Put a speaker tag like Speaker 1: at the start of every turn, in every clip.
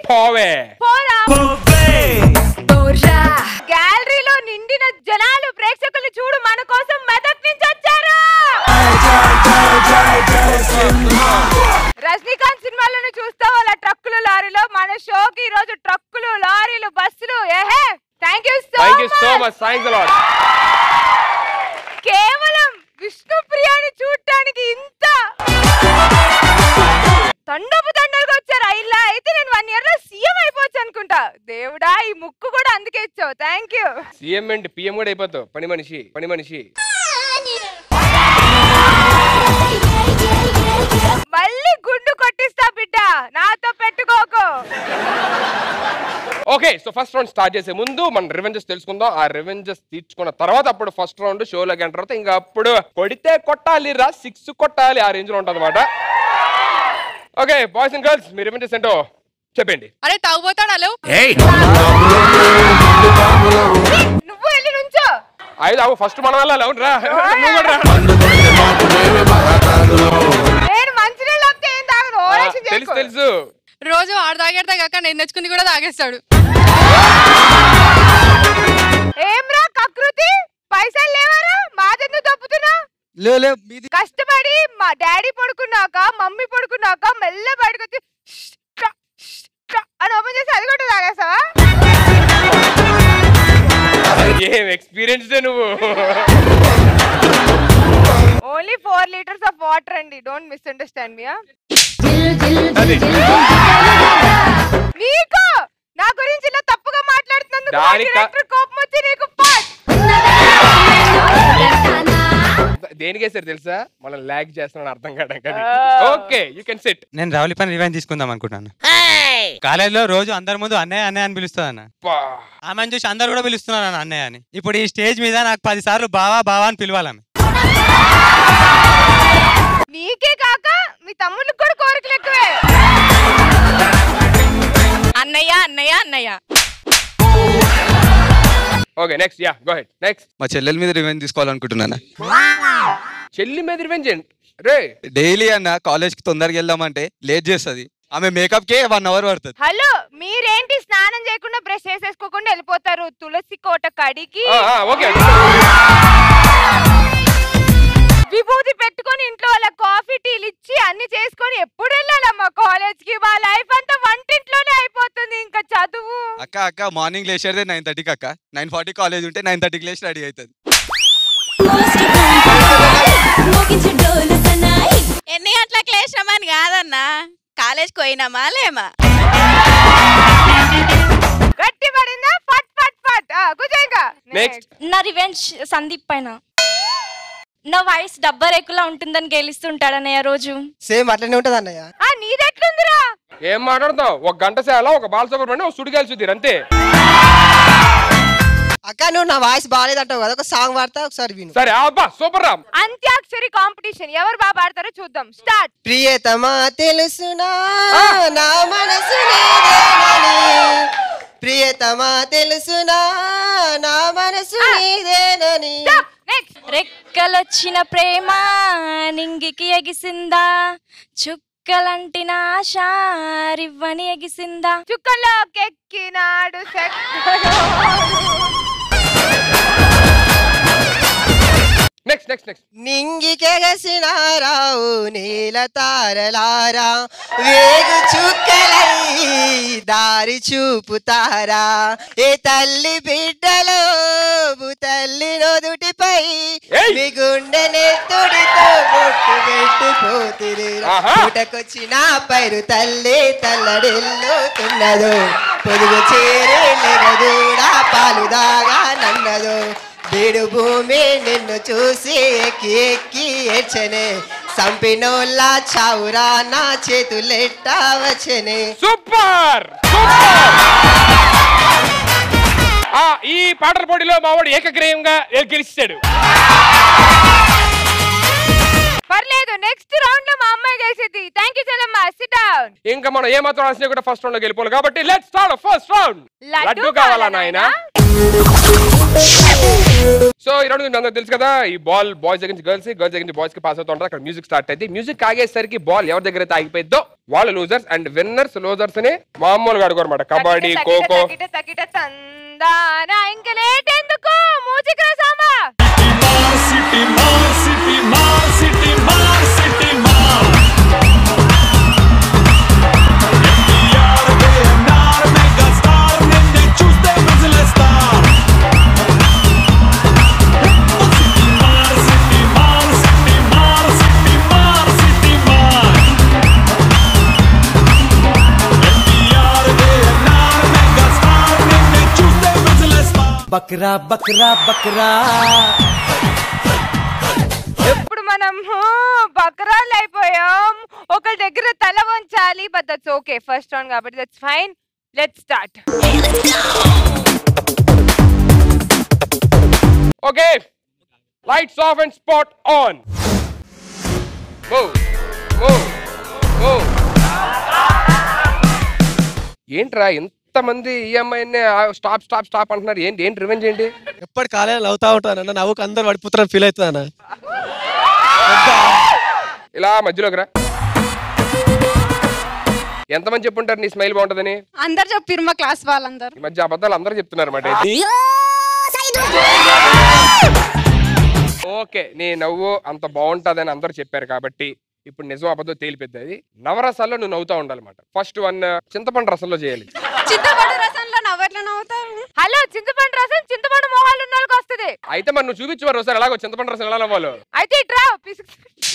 Speaker 1: పోవే
Speaker 2: పోరా గ్యాలరీలో నిండిన జనాలు ప్రేక్షకులు చూడు మన కోసం మెదక్ నుంచి వచ్చారు రజనీకాంత్ సినిమాలను చూస్తా వాళ్ళ ట్రక్కులు లారీలో మన షోకి ఈ రోజు ట్రక్కులు లారీలు బస్సులు ఏహే thank you so
Speaker 1: thank you so
Speaker 2: much
Speaker 1: much thanks a lot
Speaker 2: కేవలం విష్ణుప్రియాని చూడటానికి ఇంత తండపు తండలుగా వచ్చారా ఇలా అయితే నేను వన్ ఇయర్ లో సీఎం అయిపోవచ్చు అనుకుంటా దేవుడా ఈ ముక్కు కూడా అందుకే ఇచ్చావు థ్యాంక్ యూ
Speaker 1: సీఎం ఏంటి పిఎం కూడా అయిపోతావు పని మనిషి పని మనిషి
Speaker 2: మళ్ళీ గుండు కొట్టిస్తా బిడ్డ నాతో పెట్టుకోకు
Speaker 1: okay so first round start చేసే ముందు మన రివెంజెస్ తెలుసుకుందాం ఆ రివెంజెస్ తీర్చుకున్న తర్వాత అప్పుడు ఫస్ట్ రౌండ్ షోలోకి ఎంటర్ తర్వాత ఇంకా అప్పుడు కొడితే కొట్టాలి రా సిక్స్ కొట్టాలి ఆ రేంజ్ లో ఉంటుంది అనమాట ఓకే బాయ్స్ అండ్ గర్ల్స్ మీ రివెంజెస్ ఏంటో చెప్పండి
Speaker 3: అరే తాగుపోతాడు హలో
Speaker 2: నువ్వు వెళ్ళి నుంచో
Speaker 1: ఐదు అవు ఫస్ట్ మనం వెళ్ళాలి అవును రా నువ్వు కూడా రా.
Speaker 2: నేను మంచినీళ్ళు వస్తే ఏం తాగను
Speaker 1: ఆ,
Speaker 2: ఓవరాక్షన్
Speaker 1: తెలుసు
Speaker 2: చేయకు.
Speaker 1: తెలుసు
Speaker 3: రోజు ఆడు తాగేడతా కాక నేను తెచ్చుకుంది కూడా తాగేస్తాడు
Speaker 2: ఏమ్రా కకృతి పైసలు లేవరా మాదెందుకు తప్పుతున్నా
Speaker 4: లే లే మీది
Speaker 2: కష్టపడి మా డాడీ పడుకున్నాక మమ్మీ పడుకున్నాక మెల్ల బయటకు వచ్చి "ష్, ట్ర, ష్, ట్ర" అని ఓపెన్ చేసి అది కూడా తాగేస్తావా
Speaker 1: ఏం ఎక్స్పీరియన్స్ నువ్వు
Speaker 2: only four litres of water అండి డోంట్ మిస్అండర్స్టాండ్ మీ
Speaker 1: అది
Speaker 2: నీకు నా గురించి ఇలా తప్పుగా మాట్లాడుతున్నందుకు మా
Speaker 1: దానిక-
Speaker 2: director కోపం వచ్చి నీకు పాట్
Speaker 1: దేనికి వేసారు తెలుసా మనం ల్యాగ్ చేస్తున్నాను అర్థం కావడం కదా
Speaker 2: Oh.
Speaker 1: Okay you can sit
Speaker 4: నేను రౌలి పని రివెంజ్ తీసుకుందాం అనుకుంటున్నాను కాలేజీలో రోజు అందరి ముందు అన్నయ్య అన్నయ్య అని పిలుస్తుంది అన్న ఆమెను చూసి అందరు కూడా పిలుస్తున్నారు అన్న అన్నయ్య అని ఇప్పుడు ఈ స్టేజ్ మీద నాకు పది సార్లు బావా బావా అని పిలవాలి ఆమె
Speaker 2: నీకే కాక మీ తమ్ముళ్ళకి కూడా కోరికలు ఎక్కువే
Speaker 3: అన్నయ్య అన్నయ్య అన్నయ్య
Speaker 1: okay next ya go head next
Speaker 5: మా చెల్లెల మీద రివెంజ్ తీసుకోవాలనుకుంటున్నాను
Speaker 1: చెల్లి మీద రివెంజ్ రే
Speaker 5: డైలీ అన్న కాలేజ్కి తొందరగా వెళ్దామంటే లేట్ చేస్తుంది ఆమె మేకప్ కే వన్ అవర్ పడుతుంది
Speaker 2: హలో మీరేంటి స్నానం చేయకుండా బ్రష్ చేసేసుకోకుండా వెళ్ళిపోతారు తులసి కోట కడికి
Speaker 1: ఓకే
Speaker 2: విభూతి పెట్టుకొని ఇంట్లో వాళ్ళ కాఫీ టీలు ఇచ్చి అన్ని చేసుకొని ఎప్పుడు వెళ్ళాలమ్మా కాలేజ్ కి మా లైఫ్ అంతా వంటింట్లోనే అయిపోతుంది ఇంకా చదువు
Speaker 5: అక్క అక్క మార్నింగ్ లేచేదే నైన్ థర్టీకి అక్క నైన్ ఫార్టీ కాలేజ్ ఉంటే నైన్ థర్టీకి లేచి రెడీ అవుతుంది
Speaker 6: ఎన్ని గంటలకు లేచినామని కాదన్నా కాలేజ్కి పోయినామా లేమా
Speaker 2: గట్టి పడిందా ఫట్ ఫట్ ఫట్ ఆ, కూర్చో ఇంకా
Speaker 1: నెక్స్ట్
Speaker 7: నా రివెంజ్ సందీప్ పైన నా వాయిస్ డబ్బా రేకులా ఉంటుందని గెలుస్తుంటాడన్నయ్య రోజు
Speaker 8: సేమ్ అట్లనే ఉంటది అన్నయ్య
Speaker 2: ఆ నీదెట్లుందిరా
Speaker 1: ఏం మాట్లాడతావు ఒక గంట సేల ఒక బాలసుబ్రహ్మణ్యం ఒక సుడిగాలి సుధీర్ అంతే
Speaker 8: అక్క నువ్వు నా వాయిస్ బాగాలేదంటావు కదా ఒక సాంగ్ పాడతా ఒకసారి విను
Speaker 1: సరే అబ్బా సూపర్ రామ్
Speaker 2: అంత్యాక్షరి కాంపిటీషన్ ఎవరు బాగా పాడతారో చూద్దాం స్టార్ట్
Speaker 8: ప్రియతమా తెలుసునా నా మనసు నీదేనని ప్రియతమా తెలుసునా నా మనసు నీదేనని
Speaker 2: నెక్స్ట్
Speaker 7: రెక్కలొచ్చిన ప్రేమ నింగికి ఎగిసిందా చుక్కలంటిన ఆశ రివ్వని ఎగిసిందా
Speaker 2: చుక్కల్లో కెక్కినాడు సెక్కలో
Speaker 1: నెక్స్ట్ నెక్స్ట్ నెక్స్ట్
Speaker 8: నింగికెగసిన రావు నీల తారలారా వేగు చుక్కలై దారి చూపుతారా ఏ తల్లి బిడ్డలో తల్లి నొదుటిపై
Speaker 1: ఏయ్!
Speaker 8: మీ గుండె నెత్తుడితో బొట్టు పెట్టిపోతిరి
Speaker 1: ఆహా!
Speaker 8: పుటకొచ్చిన పైరు తల్లి తల్లడిల్లుతున్నదో పొదుగు చేరే లెగదూడా పాలు దాగా నన్నదో బీడు భూమి నిన్ను చూసి ఎక్కి ఎక్కి ఏడ్చనే సంపినోళ్ళ చావురా నా చేతులెట్టా వచ్చనే
Speaker 1: సూపర్ ఆ ఈ పాటల పోటీలో మావాడు ఏకగ్రీయంగా గెలిచాడు
Speaker 2: పర్లేదు నెక్స్ట్ రౌండ్ లో మా అమ్మాయి గెలిచింది థ్యాంక్ యూ చెల్లమ్మ సిట్ డౌన్
Speaker 1: ఇంకా మనం ఏమాత్రం ఆశ కూడా ఫస్ట్ రౌండ్ లో గెలిపోవాలి కాబట్టి let's start first round
Speaker 2: laddu
Speaker 1: laddu కావాలా
Speaker 2: కావాలా
Speaker 1: నాయనా
Speaker 2: నాయనా?
Speaker 1: సో ఈ రౌండ్ అందరికి తెలుసు కదా ఈ బాల్ బాయ్స్ దగ్గర నుంచి గర్ల్స్ గర్ల్స్ దగ్గర నుంచి బాయ్స్ కి పాస్ అవుతూ ఉంటారు అక్కడ మ్యూజిక్ స్టార్ట్ అయితే మ్యూజిక్ ఆగేసరికి బాల్ ఎవరి దగ్గర అయితే ఆగిపోయిద్దో వాళ్ళు లూజర్స్ అండ్ విన్నర్స్ లూజర్స్ ని మామూలుగా అడుకోరమాట కబడ్డీ ఖోఖో
Speaker 2: తకిట తకిట తందాన ఇంక లేట్ ఎందుకు మ్యూజిక్ రాసామా
Speaker 9: బక్రా బక్రా బక్రా
Speaker 2: ఇప్పుడు మనం హూ, బకరాలు అయిపోయాం ఒకరి దగ్గర తల వంచాలి but that's okay first round కాబట్టి that's fine let's start
Speaker 1: okay lights off and spot on move move move ఏంట్రా ఇంతమంది ఈఎంఐ స్టాప్ స్టాప్ స్టాప్ అంటున్నారు ఏంటి ఏంటి రివెంజ్ ఏంటి
Speaker 9: ఎప్పటి కాలేజీలో అవుతా ఉంటాను అన్న నవ్వుకు అందరు పడిపోతారని ఫీల్ అవుతుంది అన్న
Speaker 1: ఇలా మధ్యలోకి రా ఎంతమంది చెప్పుంటారు నీ స్మైల్ బాగుంటుందని
Speaker 3: అందరు చెప్పిరు మా క్లాస్ వాళ్ళందరూ
Speaker 1: ఈ మధ్య అబద్ధాలు అందరూ చెప్తున్నారు అన్నమాట ఓకే నీ నవ్వు అంత బాగుంటుందని అందరూ చెప్పారు కాబట్టి ఇప్పుడు నిజం అబద్ధం తేలిపోద్ది అది నవరసాల్లో నువ్వు నవ్వుతా ఉండాలన్నమాట ఫస్ట్ వన్ చింతపండు రసంలో చేయాలి
Speaker 3: చింతపండు రసంలో నవ్వెట్లా నవ్వుతారు
Speaker 2: హలో చింతపండు రసం చింతపండు మొహాలు ఉన్న వాళ్ళకి వస్తుంది
Speaker 1: అయితే మరి నువ్వు చూపించు మరి ఒకసారి ఎలాగో చింతపండు రసం ఎలా నవ్వాలో
Speaker 2: అయితే ఇట్రా పిసుకు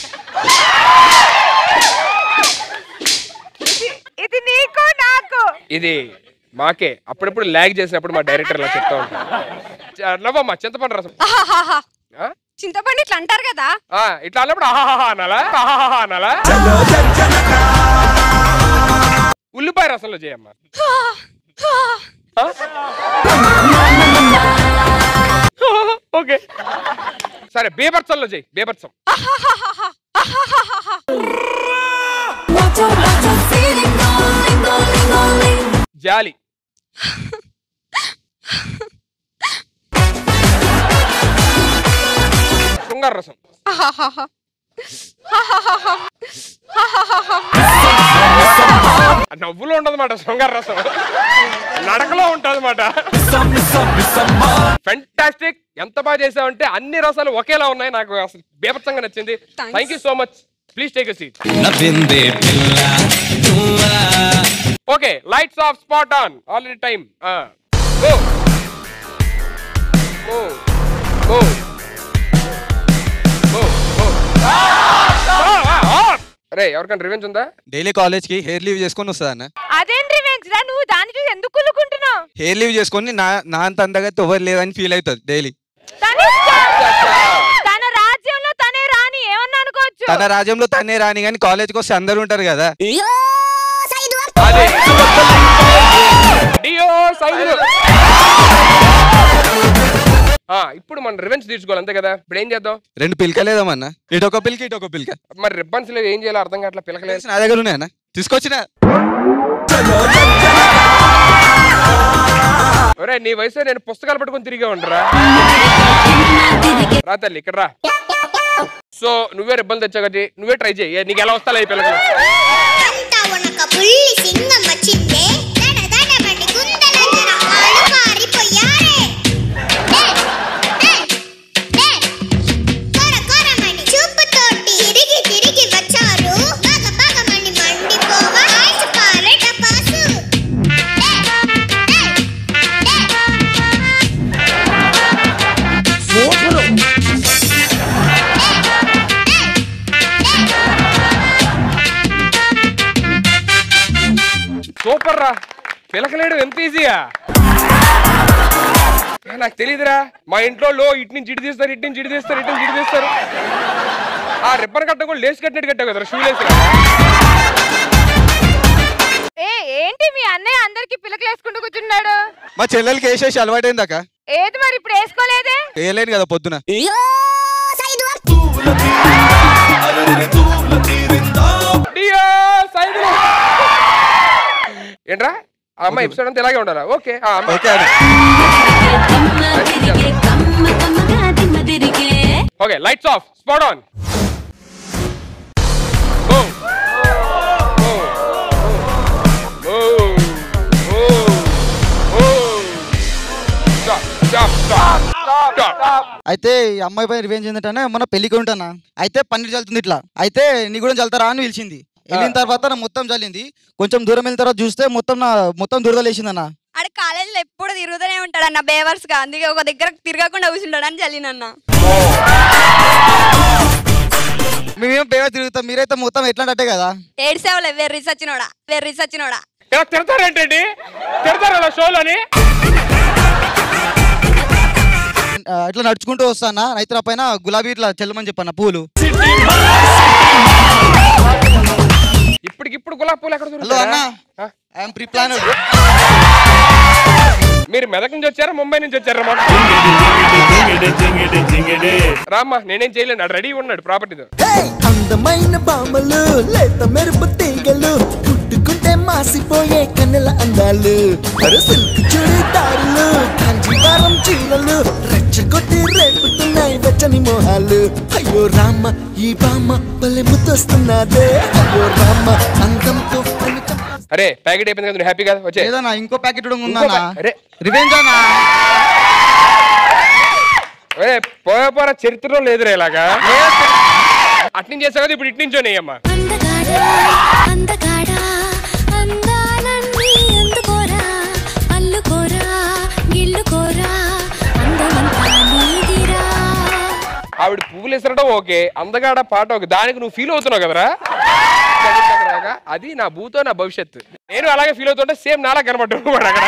Speaker 2: ఇది- ఇది నీకు నాకు
Speaker 1: ఇది మాకే అప్పుడప్పుడు ల్యాగ్ చేసినప్పుడు మా డైరెక్టర్ ఇలా చెప్తా ఉంటారు చ- నవ్వమ్మా చింతపండు రసం
Speaker 3: ఆహాహాహా.
Speaker 1: ఆ?
Speaker 3: చింతపండు ఇట్లా అంటారు కదా
Speaker 1: ఆ, ఇట్లా అన్నప్పుడు ఆహాహా అనాలా ఆహాహా అనాలా ఉల్లిపాయ రసంలో చేయమ్మా ఆ? ఓకే సరే బేబర్సంలో చేయి బేబర్సం జాలి శృంగార రసం
Speaker 3: ఆహాహాహా.
Speaker 1: ఆ నవ్వులో ఉండదన్నమాట శృంగార రసం నడకలో ఉంటదన్నమాట ఫెంటాస్టిక్ ఎంత బాగా చేసావంటే అన్ని రసాలు ఒకేలా ఉన్నాయి నాకు అసలు బేపత్సంగా నచ్చింది
Speaker 3: Thanks.
Speaker 1: Thank you so much please take a seat
Speaker 9: నవ్విందే పిల్ల
Speaker 1: okay lights off spot on already time go go go go go అరే ఎవరికైనా రివెంజ్ ఉందా
Speaker 5: డైలీ కాలేజ్ కి హెయిర్ లీవ్ చేసుకొని వస్తుంది అన్న
Speaker 2: అదేం రివెంజ్ రా నువ్వు దాన్ని చూసి ఎందుకు కులుకుంటున్నావు
Speaker 5: హెయిర్ లీవ్ చేసుకొని నా నా అంత అందగా ఎవరు లేదని ఫీల్ అవుతుంది డైలీ
Speaker 2: తన ఇష్టం. తన రాజ్యంలో తనే రాని ఏమన్నా అనుకోవచ్చు
Speaker 5: తన రాజ్యంలో తనే రాని కానీ కాలేజ్కి వస్తే అందరూ ఉంటారు కదా
Speaker 1: అదే డియో సైదులు ఆ, ఇప్పుడు మనం రివెంజ్ తీర్చుకోవాలి అంతే కదా ఇప్పుడు ఏం చేద్దాం
Speaker 5: రెండు పిలకలేదమ్మన్న ఇటు ఒక పిల్క ఇటు ఒక పిల్క
Speaker 1: మరి రిబ్బన్స్ లేవు ఏం చేయాలో అర్థం కావట్లే పిలకలేదు
Speaker 5: నా దగ్గర ఉన్నాయన్న తీసుకొచ్చిన
Speaker 1: ఒరే నీ వయసు నేను పుస్తకాలు పట్టుకొని తిరిగే ఉండరా రా తల్లి ఇక్కడ రా సో నువ్వే రిబ్బన్ తెచ్చావు కదా నువ్వే ట్రై చేయి నీకు ఎలా వస్తా ఈ పిల్లలు
Speaker 10: అంతా ఉనక పుల్లి సింగం వచ్చిందే దడ దడబడి గుండెల జనాలు మారిపోయారే డే, డే, డే. కొర కొరమని చూపుతోటి తిరిగి తిరిగి వచ్చారు పగ పగమని మండిపోవ ఆయుష్ పాలె టపాసు డే, డే, డే.
Speaker 1: సూపర్ రా పిలకలేడు ఎంత ఈజీయా ఏ, నాకు తెలియదురా మా ఇంట్లో లో ఇటు నుంచి ఇటు తీస్తారు ఇటు నుంచి ఇటు తీస్తారు ఇటు నుంచి ఇటు తీస్తారు ఆ రిబ్బన్ కట్ట కూడా లేస్ కట్టినట్టు కట్టావు కదా షూ లేసి
Speaker 2: ఏ ఏంటి మీ అన్నయ్య అందరికి పిలకలు వేసుకుంటూ కూర్చున్నాడు
Speaker 5: మా చెల్లెలకి వేసేసి అలవాటైంది అక్క
Speaker 2: ఏది మరి ఇప్పుడు వేసుకోలేదే
Speaker 5: వేయలేను కదా పొద్దున
Speaker 1: డియో సైదులు ఏంట్రా ఆ అమ్మాయి ఎపిసోడ్ అంతా ఇలాగే ఉండాలా ఓకే ఆ అమ్మాయి
Speaker 5: ఓకే అని
Speaker 1: okay lights off spot on
Speaker 11: అయితే ఈ అమ్మాయి పై రివెంజ్ ఏంటంటే మొన్న పెళ్లికి ఉంటానా అయితే పన్నీర్ చల్లుతుంది ఇట్లా అయితే నీ కూడా చల్లుతారా అని పిలిచింది వెళ్ళిన తర్వాత నా మొత్తం చల్లింది కొంచెం దూరం వెళ్ళిన తర్వాత చూస్తే మొత్తం నా మొత్తం దురదలేసింది అన్న
Speaker 3: ఆడ కాలేజీలో ఎప్పుడు తిరుగుతూనే ఉంటాడు అన్న బేవర్స్ గా అందుకే ఒక దగ్గర తిరగకుండా కూర్చుంటాడు అని చల్లినన్న
Speaker 11: మేమేం పేవ తిరుగుతాం మీరైతే మొత్తం ఎట్లా అంటే కదా
Speaker 3: ఏడ్సేవలే వెర్రి సచ్చినోడా వెర్రి సచ్చినోడా
Speaker 1: ఇలా తిడతారేంటండి తిడతారు అలా షోలోని
Speaker 11: ఆ, ఇట్లా నడుచుకుంటూ వస్తానా అయితే నా పైన గులాబీ ఇట్లా చెల్లమని చెప్పన్న పూలు
Speaker 1: ఇప్పటికిప్పుడు గులాబీ పూలు ఎక్కడ
Speaker 11: హలో అన్న
Speaker 1: దొరుకుతాయా? ఆ?
Speaker 11: ఐఎమ్ ప్రీ ప్లాన్
Speaker 1: మీరు మెదక్ నుంచి వచ్చారా ముంబై నుంచి వచ్చారా మాట రామ్మా నేనేం చేయలేను రెడీ ఉన్నాడు ప్రాపర్టీతో
Speaker 12: అందమైన బామలు లేత మెరుపు తీగలు పుట్టుకుంటే మాసిపోయే కన్నెల అందాలు అరు సిల్క్ చుడిదారులు కాంజీవరం చీరలు రెచ్చగొట్టి రేపుతున్నాయి వెచ్చని మోహాలు అయ్యో రామ ఈ బామ్మ భలే ముద్దొస్తున్నదే అయ్యో రామ అందంతో నన్ను చంపేస్తుంది.
Speaker 1: అరే ప్యాకెట్ అయిపోయింది కదా నువ్వు హ్యాపీ కదా వచ్చే
Speaker 11: లేదన్నా ఇంకో ప్యాకెట్
Speaker 1: ఇంకో
Speaker 11: ఉందన్నా
Speaker 1: ప్యా- అరే
Speaker 11: రివెంజ్ అన్నా
Speaker 1: అరే పోయా పోరా చరిత్రలో లేదురా ఇలాగా అట్నుంచి చేసావు కదా ఇప్పుడు ఇటు నుంచోనే అమ్మా ఆవిడ పువ్వులు ఇసరడం ఓకే అందగాడ పాట ఓకే దానికి నువ్వు ఫీల్ అవుతున్నావు కదరా చంద్రశేఖరరావుగా, అది నా భూతో నా భవిష్యత్తు నేను అలాగే ఫీల్ అవుతుంటే సేమ్ నాలా కనబడ్డు అక్కడ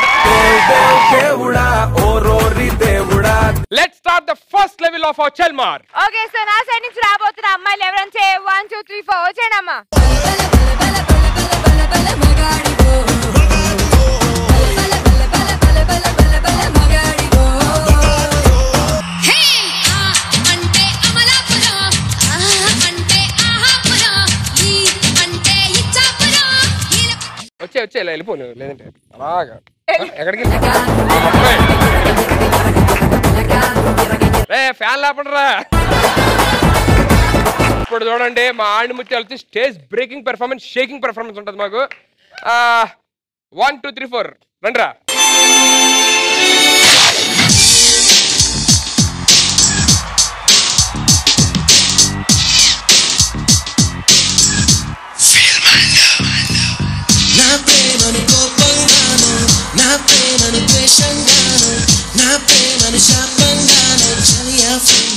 Speaker 1: let start the first level of our చెల్మార్
Speaker 2: ఓకే సో నా సైడ్ నుంచి రాబోతున్న అమ్మాయిలు ఎవరైనా వన్ టూ త్రీ ఫోర్ వచ్చేయండి అమ్మా
Speaker 1: వచ్చే వచ్చే ఇలా వెళ్ళిపో నువ్వు లేదంటే అలాగా ఎక్కడికి రే ఫ్యాన్ లేపడరా ఇప్పుడు చూడండి మా ఆణిముత్యాలతో stage breaking performance shaking performance ఉంటుంది మాకు వన్ టూ త్రీ ఫోర్ రండిరా
Speaker 12: నా ప్రేమను కోపంగాను నా ప్రేమను ద్వేషంగాను నా ప్రేమను శాపంగాను చలియా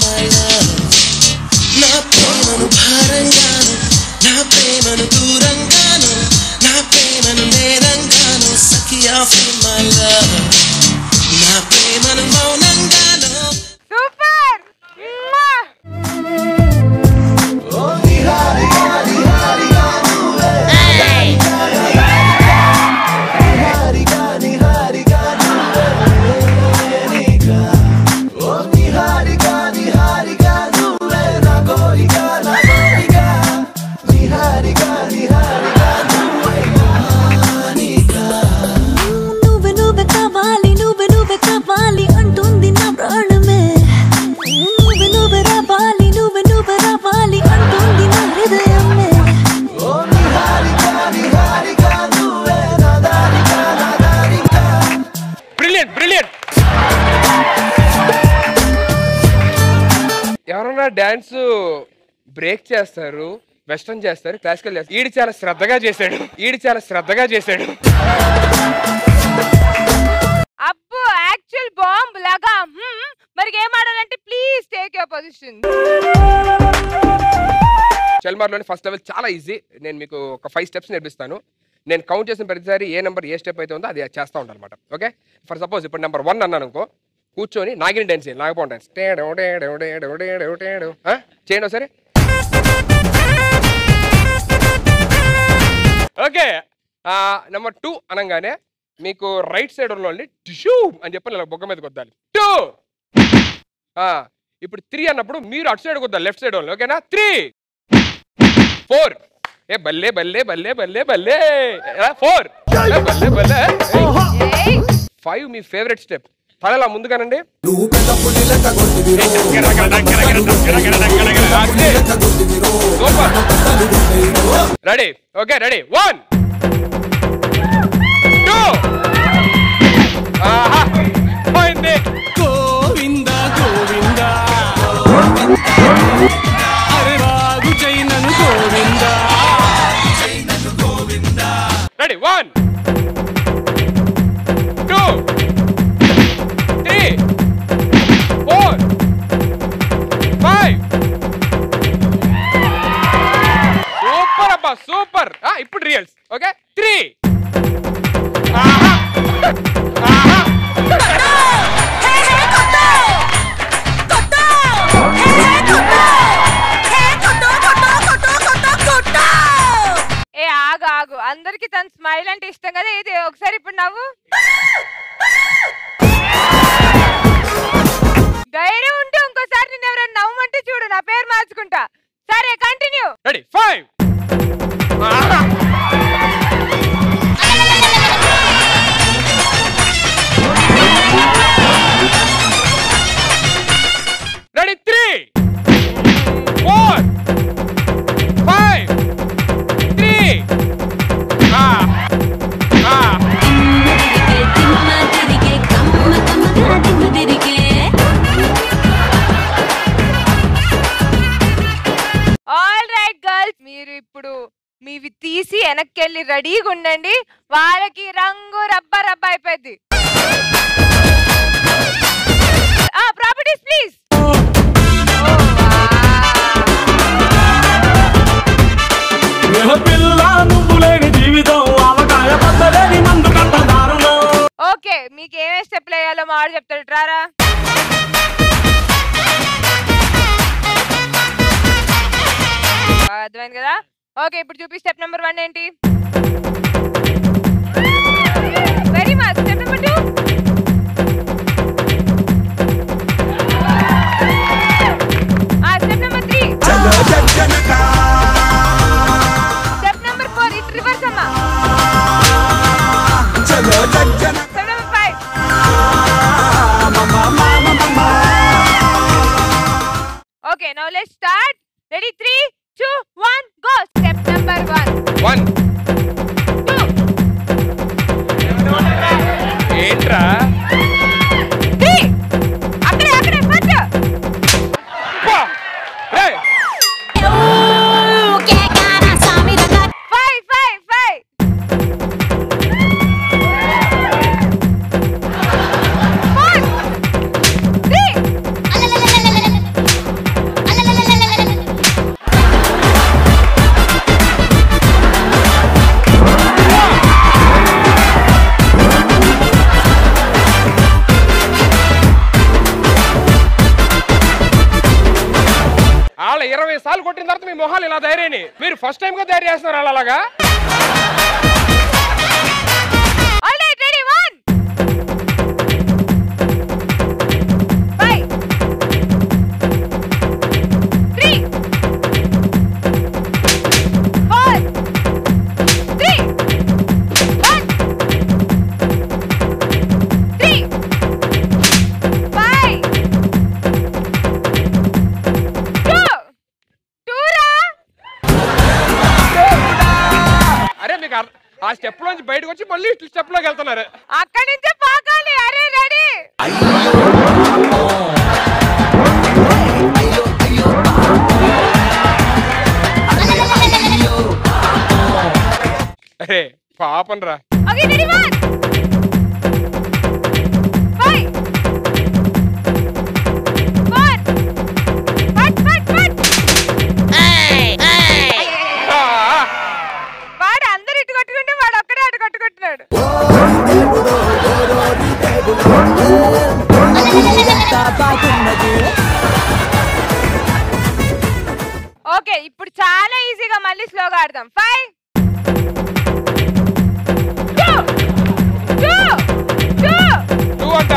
Speaker 12: నా ప్రేమను భారంగాను నా ప్రేమను దూరంగాను నా ప్రేమను నేరంగాను సఖియా మై లవ్ నా ప్రేమను మౌనంగాను
Speaker 2: సూపర్
Speaker 13: నువ్వే నువ్వే కావాలి నువ్వే నువ్వే కావాలి అంటుంది నా ప్రాణమే నువ్వే నువ్వే రావాలి నువ్వే నువ్వే రావాలి అంటుంది నా హృదయమే
Speaker 1: బ్రిలియంట్ బ్రిలియంట్ ఎవరన్నా డాన్స్ బ్రేక్ చేస్తారు వెస్టర్న్ చేస్తారు క్లాసికల్ చేస్తారు ఈడు చాలా శ్రద్ధగా చేశాడు ఈడు చాలా శ్రద్ధగా చేశాడు
Speaker 2: అప్పు యాక్చువల్ బాంబ్ లాగా హ్మ్, మరి ఏం ఆడాలంటే ప్లీజ్ టేక్ యువర్ పొజిషన్
Speaker 1: షెల్మార్లోని ఫస్ట్ లెవెల్ చాలా ఈజీ నేను మీకు ఒక ఫైవ్ స్టెప్స్ నేర్పిస్తాను నేను కౌంట్ చేసిన ప్రతిసారి ఏ నెంబర్ ఏ స్టెప్ అయితే ఉందో అది చేస్తూ ఉండాలన్నమాట ఓకే ఫర్ సపోజ్ ఇప్పుడు నెంబర్ వన్ అన్నాను అనుకో కూర్చొని నాగిని డాన్స్ చేయాలి నాగపోన్ డాన్స్ చేయండి ఒకసారి ఓకే నెంబర్ టూ అనగానే మీకు రైట్ సైడ్ ఉన్నోళ్ళని టిష్యూ అని చెప్పి ఇలా బొగ్గ మీద కొద్దాలి టూ ఇప్పుడు త్రీ అన్నప్పుడు మీరు అటు సైడ్ కొద్దాలి లెఫ్ట్ సైడ్ వాళ్ళు ఓకేనా త్రీ ఫోర్ ఏ బల్లే బల్లే బల్లే బల్లే బల్లే ఫోర్ బల్లే బల్లే ఫైవ్ మీ ఫేవరెట్ స్టెప్ తలలా ముందుగానండి ready okay ready one two ఆహా పోయింది
Speaker 12: గోవింద గోవింద అరే రాగు చైనను Govinda
Speaker 1: ready one two three four five super అబ్బా సూపర్ ఇప్పుడు రియల్స్ ఓకే త్రీ
Speaker 2: ఏ ఆగు ఆగు అందరికి తన స్మైల్ అంటే ఇష్టం కదా ఇది ఒకసారి ఇప్పుడు నవ్వు ధైర్యం ఉంటే ఇంకోసారి నేను ఎవరైనా నవ్వమంటే చూడు నా పేరు మార్చుకుంటా సరే continue
Speaker 1: ready five ready three four five three
Speaker 2: all right girls మీరు ఇప్పుడు మీవి తీసి వెనక్కి వెళ్ళి రెడీగా ఉండండి వాళ్ళకి రంగు రబ్బ రబ్బ అయిపోయింది ప్రాపర్టీస్ ప్లీజ్
Speaker 12: పిల్ల నువ్వు లేని జీవితం అవకాయ పద్దలేని మందు కట్ట దారుణం
Speaker 2: ఓకే మీకు ఏమేమి స్టెప్లు వేయాలో మా వాడు చెప్తాడు రారా బాగా అర్థమైంది కదా ఓకే ఇప్పుడు చూపి స్టెప్ నెంబర్ వన్ ఏంటి very much step number two step number three step number four it reverse అమ్మా step number five okay now let's start ready three two one go step number one
Speaker 1: one ఏంట్రా
Speaker 2: three అక్కడే అక్కడే first five five five four three
Speaker 1: వాళ్ళ ఇరవై సార్లు కొట్టిన తర్వాత మీ మొహాలు ఇలా ధైర్యని మీరు ఫస్ట్ టైం గా ధైర్యం చేస్తున్నారు వాళ్ళు అలాగా
Speaker 2: all right ready one five three four three one three five two two రా
Speaker 1: అరే మీకు అర్- ఆ స్టెప్ లోంచి బయటకు వచ్చి మళ్ళీ ఇట్లా స్టెప్ లోకి వెళ్తున్నారు
Speaker 2: అక్కడి నుంచే పాకాలి అరే రెడీ
Speaker 1: అరే పాపం రా
Speaker 2: okay ready one five four ఫట్ ఫట్ ఫట్ వాడు అందరు ఇటు కొట్టుకుంటే వాడు ఒక్కడే అటు కొట్టుకుంటున్నాడు ఓకే ఇప్పుడు చాలా ఈజీగా మళ్ళీ స్లోగా ఆడదాం five two two two
Speaker 1: two అంట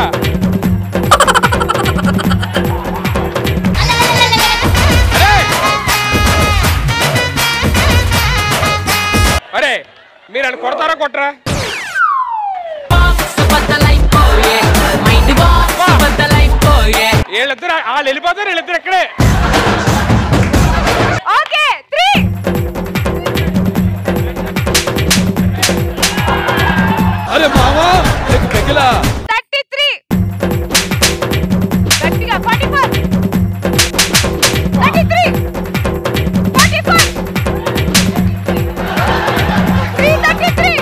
Speaker 1: కొట్రా వీళ్ళిద్దరు వాళ్ళు వెళ్ళిపోతారు వీళ్ళిద్దరు ఇక్కడే
Speaker 2: ఓకే త్రీ
Speaker 12: అరే మావా పెగిలా
Speaker 2: థర్టీ త్రీ గట్టిగా forty four thirty three forty four three thirty three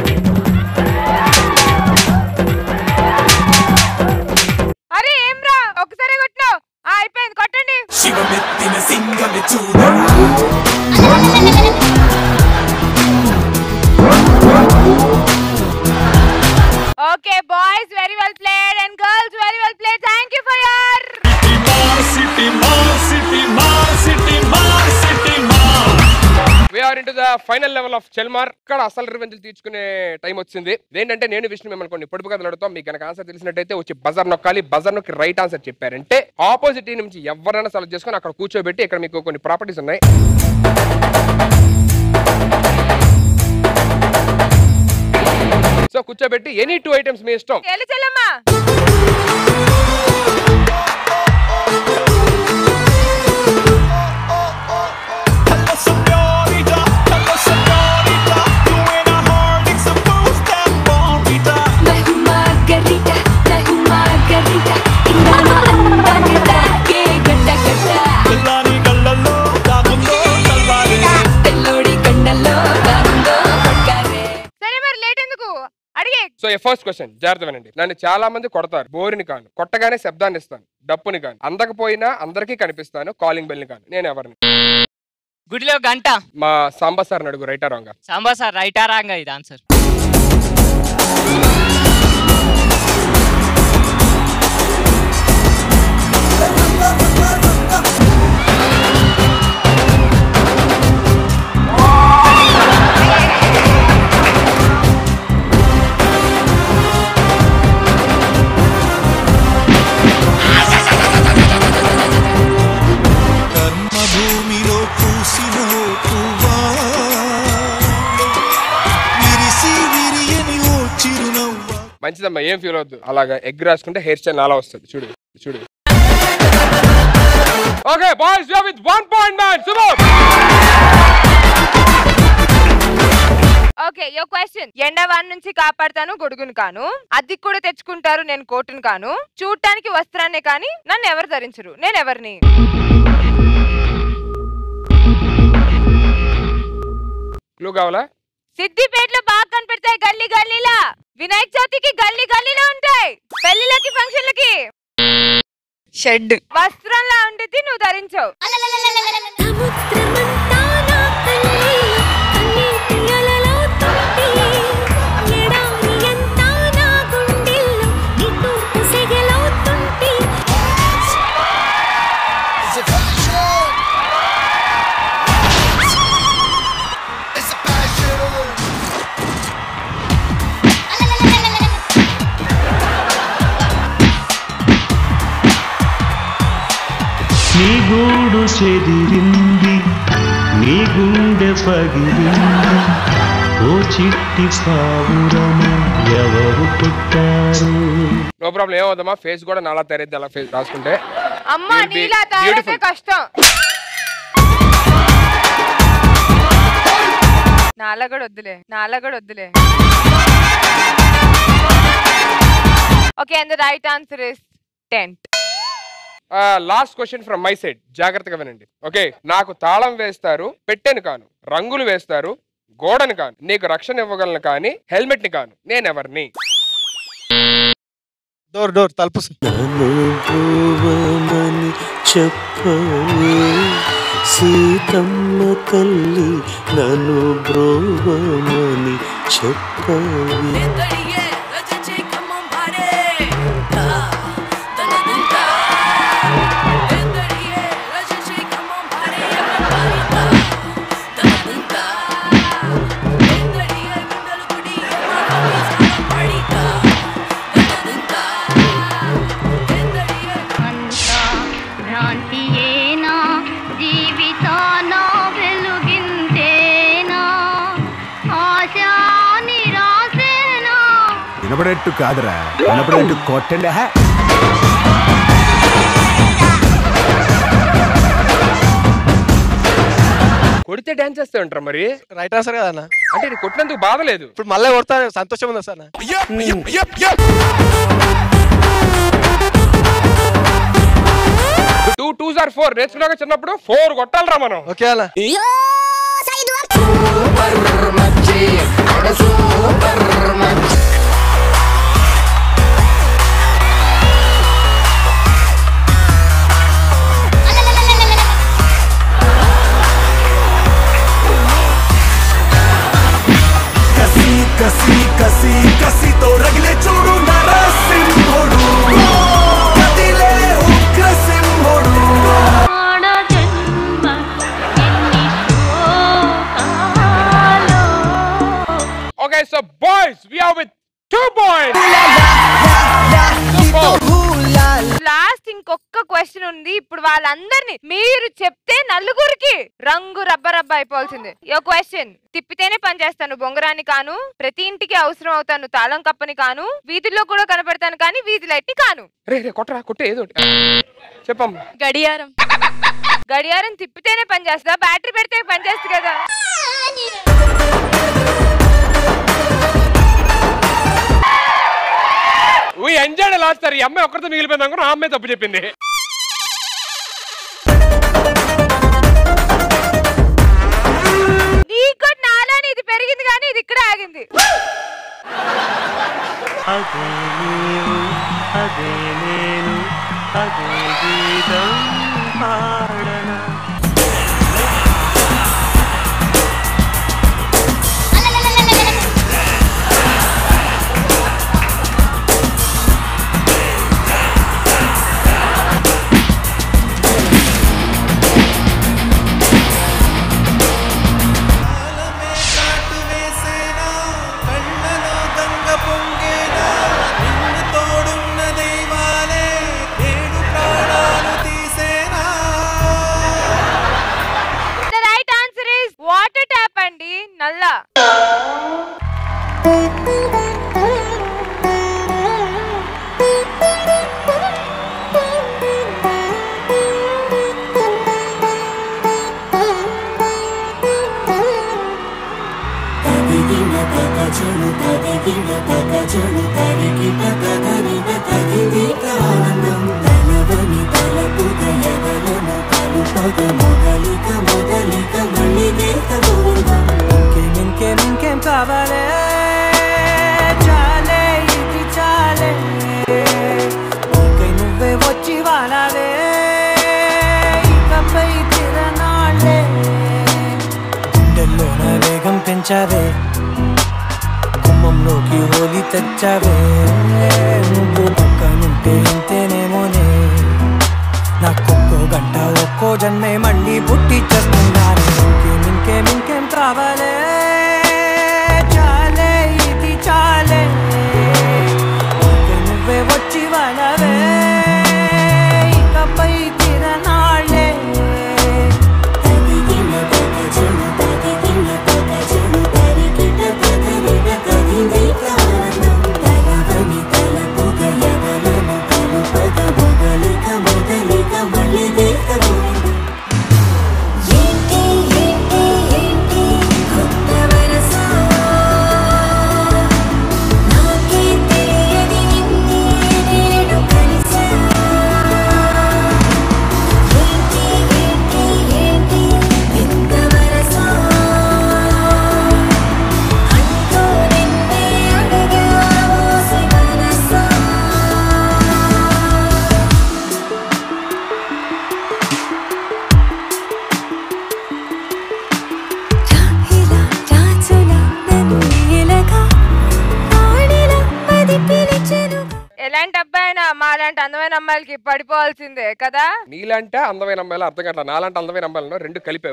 Speaker 2: అరే ఏం రా ఒకసారి కొట్టినావు ఆ, అయిపోయింది కొట్టండి
Speaker 12: శివమెత్తిన సింగమి చూడ
Speaker 2: okay boys very well played and girls very well played thank you for your
Speaker 12: Seeti Maar Seeti Maar Seeti Maar Seeti Maar
Speaker 1: we're into the final level of చెల్మార్ ఇక్కడ అసలు రివెంజ్ తీసుకునే టైం వచ్చింది ఏంటంటే నేను విష్ణు మిమ్మల్ని కొన్ని పొడుపు కథలు అడుగుతాం మీకు కనుక ఆన్సర్ తెలిసినట్టయితే వచ్చి బజర్ నొక్కాలి బజర్ నొక్కి రైట్ ఆన్సర్ చెప్పారంటే ఆపోజిట్ టీం నుంచి ఎవరైనా సెలెక్ట్ చేసుకొని అక్కడ కూర్చోబెట్టి ఇక్కడ మీకు కొన్ని ప్రాపర్టీస్ ఉన్నాయి సో కూర్చోబెట్టి ఎనీ టూ ఐటమ్స్ మీ ఇష్టం
Speaker 2: ఎల్లి చెల్లమ్మా
Speaker 13: Margarita, la margarita, ఇందులో అందానిదా, ఏ గడ్డ గడ్డ. తెల్లోడి కండల్లో దాందో పక్కారే.
Speaker 2: సరే మరి లేట్ ఎందుకు అడిగే
Speaker 1: సో ఫస్ట్ క్వశ్చన్ జాగ్రత్త వినండి నన్ను చాలా మంది కొడతారు బోరిని కాను కొట్టగానే శబ్దాన్ని ఇస్తాను డప్పుని కాను అందకపోయినా అందరికీ కనిపిస్తాను కాలింగ్ బెల్ని కాను నేను ఎవరిని
Speaker 14: గుడిలో గంట
Speaker 1: మా సాంబా సార్ అడుగు రైటా రాంగా
Speaker 14: సాంబా సార్ రైటా రాంగా ఇది ఆన్సర్
Speaker 12: కర్మభూమిలో పూసిన ఓ పువ్వా విరిసి విరియని ఓ చిరునవ్వా
Speaker 1: మంచిదమ్మా ఏం ఫీల్ అవద్దు అలాగా ఎగ్ రాసుకుంటే హెయిర్ స్టైల్ అలా వస్తుంది చూడు చూడు okay boys with one point man శుభం
Speaker 2: ఓకే యో క్వశ్చన్ ఎండవాన్ నుంచి కాపాడతాను గొడుగును కాను అద్దె కూడా తెచ్చుకుంటారు నేను కోటును కాను చూడటానికి వస్త్రాన్నే కానీ నన్ను ఎవరు ధరించరు నేను ఎవరిని
Speaker 1: క్లూ కావాలా
Speaker 2: సిద్దిపేటలో బాగా కనిపెడతాయి గల్లీ గల్లీలా వినాయక చవితికి గల్లీ గల్లీలో ఉంటాయి పెళ్లిళ్ళకి ఫంక్షన్లకి
Speaker 3: షెడ్
Speaker 2: వస్త్రంలా ఉండిద్ది నువ్వు ధరించవు
Speaker 12: నీ గూడు చెదిరింది నీ గుండె పగిలింది ఓ చిట్టి పావురము ఎవరు పుట్టారు
Speaker 1: నో ప్రాబ్లం ఏమవుదమ్మా ఫేస్ కూడా నాలా తయారైద్ది అలా ఫేస్ రాసుకుంటే
Speaker 2: అమ్మా
Speaker 1: You'll be
Speaker 2: నీలా తయారైతే
Speaker 1: beautiful.
Speaker 2: కష్టం నాలా కూడా వద్దులే నాలా కూడా వద్దులే okay and the right answer is tent
Speaker 1: last question from my side జాగ్రత్తగా వినండి ఓకే నాకు తాళం వేస్తారు పెట్టెను కాను రంగులు వేస్తారు గోడను కాను నీకు రక్షణ ఇవ్వగలను కానీ హెల్మెట్ ని కాను నేను ఎవరిని
Speaker 9: డోర్ డోర్ తలుపు
Speaker 12: నన్ను బ్రోవమని చెప్పవే సీతమ్మ తల్లి నన్ను బ్రోవమని చెప్పవే
Speaker 10: భ్రాంతియేనా జీవితాన వెలుగిందేనా ఆశా నిరాశ
Speaker 15: వినపడేట్టు కాదురా వినపడేట్టు కొట్టండి హే
Speaker 1: కొడితే డాన్స్ చేస్తే ఉంటారు మరి
Speaker 9: రైట్ ఆన్సర్ కదా అన్న
Speaker 1: అంటే నీకు కొట్టినందుకు బాధ లేదు
Speaker 9: ఇప్పుడు మళ్ళీ కొడతా సంతోషం ఉందా sir
Speaker 1: two two sir four నేర్చుకున్నాక చిన్నప్పుడు ఫోర్ కొట్టాలరా మనం
Speaker 9: ఓకే అన్న
Speaker 12: కసి కసి కసి కసితో రగిలే చూడు నరసింహుడు కదిలే ఉగ్ర సింహుడు
Speaker 1: okay so boys we are with two boys
Speaker 2: last ఇంకొక క్వశ్చన్ ఉంది ఇప్పుడు వాళ్ళందరినీ మీరు చెప్తే నలుగురికి రంగు రబ్బ రబ్బ అయిపోవాల్సిందే యో క్వశ్చన్ తిప్పితేనే పని చేస్తాను బొంగరాన్ని కాను ప్రతి ఇంటికి అవసరం అవుతాను తాళం కప్పని కాను వీధుల్లో కూడా కనపడతాను కానీ వీధి లైట్ కాను
Speaker 1: రే రే కొట్టరా కొట్టే ఏదో ఒకటి. చెప్పమ్మా
Speaker 2: గడియారం గడియారం తిప్పితేనే పని చేస్తా బ్యాటరీ పెడితే పని చేస్తుంది కదా
Speaker 1: వీ ఎంజాయ్ లాస్ట్ సార్ ఈ అమ్మాయి ఒక్కరితో మిగిలిపోయింది అనుకున్నా ఆ అమ్మాయి తప్పు చెప్పింది
Speaker 2: నీకు నాలాని ఇది పెరిగింది కానీ ఇది ఇక్కడ ఆగింది
Speaker 16: అదే నీవు అదే నేను అదే గీతం పాడనా
Speaker 2: the right answer is water tap అండి నల్లా
Speaker 12: తదిగిన తగజును తదిగిన తగజును తరిగిన తగరిన తగిదిక ఆనందం తలవని తలపుగ ఎదలను కలుపగ మొదలిక మొదలిక మళ్ళీ దేక గోవిందం
Speaker 16: ఇంకేం ఇంకేం ఇంకేం కావాలే చాలే ఇది చాలే నీకై నువ్వే వచ్చి వాడాలే ఇకపై తిరనాళ్ళే గుండెల్లోన వేగం పెంచావే కుమ్మంలోకి హోలీ తెచ్చావే నువ్వు పక్కనుంటే ఇంతేనేమోనే నాకొక్కో గంట ఒక్కో జన్మే మళ్ళీ పుట్టి చేస్తున్నాను ఇంకేం ఇంకేం ఇంకేం కావాలే చాలే ఇది చాలే ఇంకే నువ్వే వచ్చి వాళ్ళవే ఇకపై తిరనాళ్ళే
Speaker 12: తదిగిన తగజును తదిగిన తగజును తరిగిన తగరిన తగిదిక ఆనందం తలవని తలపుగ ఎదలను కలుపగ మొదలిక మొదలిక మళ్ళీ దేక గోవిందం ఏంటి ఏంటి ఏంటి కొత్త వరస నాకే తెలియని నిన్నే నేను కలిసా ఏంటి ఏంటి ఏంటి ఎంత వరస అంటూ నిన్నే అడిగావు శివరస
Speaker 13: ఇలా రాజులా నన్ను ఎలగా ఆడిలా మది పిలిచెను
Speaker 2: ఎలాంటి అబ్బాయి అయినా మా లాంటి అందమైన అమ్మాయిలకి పడిపోవాల్సిందే కదా
Speaker 1: నీలాంటి అందమైన అమ్మాయిలు అర్థం కావట్లేదు నాలాంటి అందమైన అమ్మాయిలను రెండు కలిపావు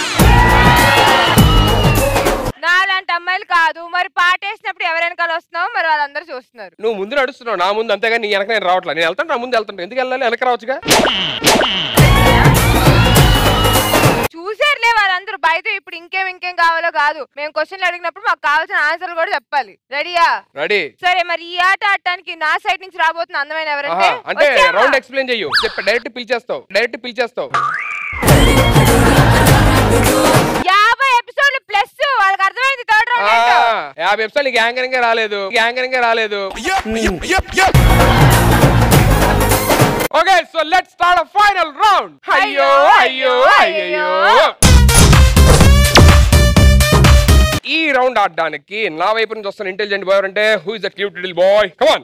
Speaker 2: నాలాంటి అమ్మాయిలు కాదు మరి పాట వేసినప్పుడు ఎవరు వెనకాల వస్తున్నావు మరి వాళ్ళందరూ చూస్తున్నారు
Speaker 1: నువ్వు ముందు నడుస్తున్నావు నా ముందు అంతేగాని నీ వెనక నేను రావట్లేదు నేను వెళ్తాను నా ముందు వెళ్తాను ఎందుకు వెళ్ళాలి వెనక రావచ్చుగా
Speaker 2: చూసారులే వాళ్ళందరూ బయట ఇప్పుడు ఇంకేం ఇంకేం కావాలో కాదు మేము క్వశ్చన్లు అడిగినప్పుడు మాకు కావాల్సిన ఆన్సర్లు కూడా చెప్పాలి రెడీయా
Speaker 1: రెడీ
Speaker 2: సరే మరి ఈ ఆట ఆడటానికి నా సైడ్ నుంచి రాబోతున్న అందమైన ఎవరంటే
Speaker 1: అంటే
Speaker 2: వచ్చేయమ్మా.
Speaker 1: రౌండ్ ఎక్స్ప్లెయిన్ చెయ్యు చెప్ప డైరెక్ట్ పిలిచేస్తావు డైరెక్ట్ పిలిచేస్తావు
Speaker 2: యాభై ఎపిసోడ్లు ప్లస్ వాళ్ళకి అర్థమైంది థర్డ్
Speaker 1: ఆ,
Speaker 2: రౌండ్ ఏంటో
Speaker 1: యాభై నిమిషాలు నీకు యాంకరింగ్ రాలేదు యాంకరింగ్ రాలేదు okay so let's start final round అయ్యో అయ్యో అయ్యో ఈ రౌండ్ ఆడడానికి నా వైపు నుంచి వస్తున్న ఇంటెలిజెంట్ బాయ్ అంటే who is the cute little boy come on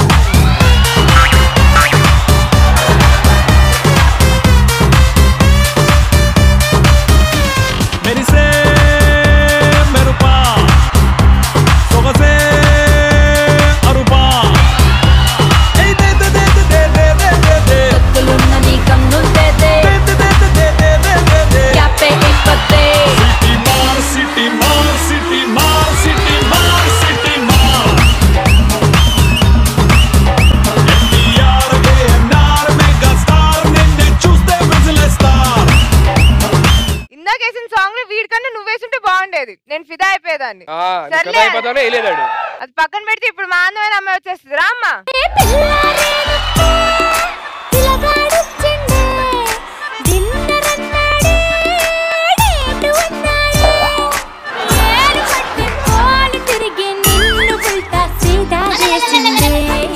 Speaker 12: మెరిసే మెరుపా సొగసే అరుపా ఏయ్ దే దే దే దే దే దే దే దే
Speaker 13: నీ కన్నులు తేదే క్యాపే ఇప్పతే
Speaker 12: Seeti Maar Seeti Maar Seeti Maar Seeti Maar Seeti Maar NTR KNR mega star నిన్నే చూస్తే విజిలేస్తారు
Speaker 2: ఇందాక వేసిన సాంగ్ లో వీడికన్నా నువ్వు వేసుంటే బాగుండేది నేను ఫిదా అయిపోయేదాన్ని
Speaker 1: ఆ, నీ
Speaker 2: సర్లే.
Speaker 1: కథ అయిపోతానే వేయలేదాడు
Speaker 2: అది పక్కన పెడితే ఇప్పుడు మా అందమైన అమ్మాయి వచ్చేస్తుంది రామ్మా
Speaker 13: తిరిగి నిన్ను ఉల్టా సీదా చేసిందే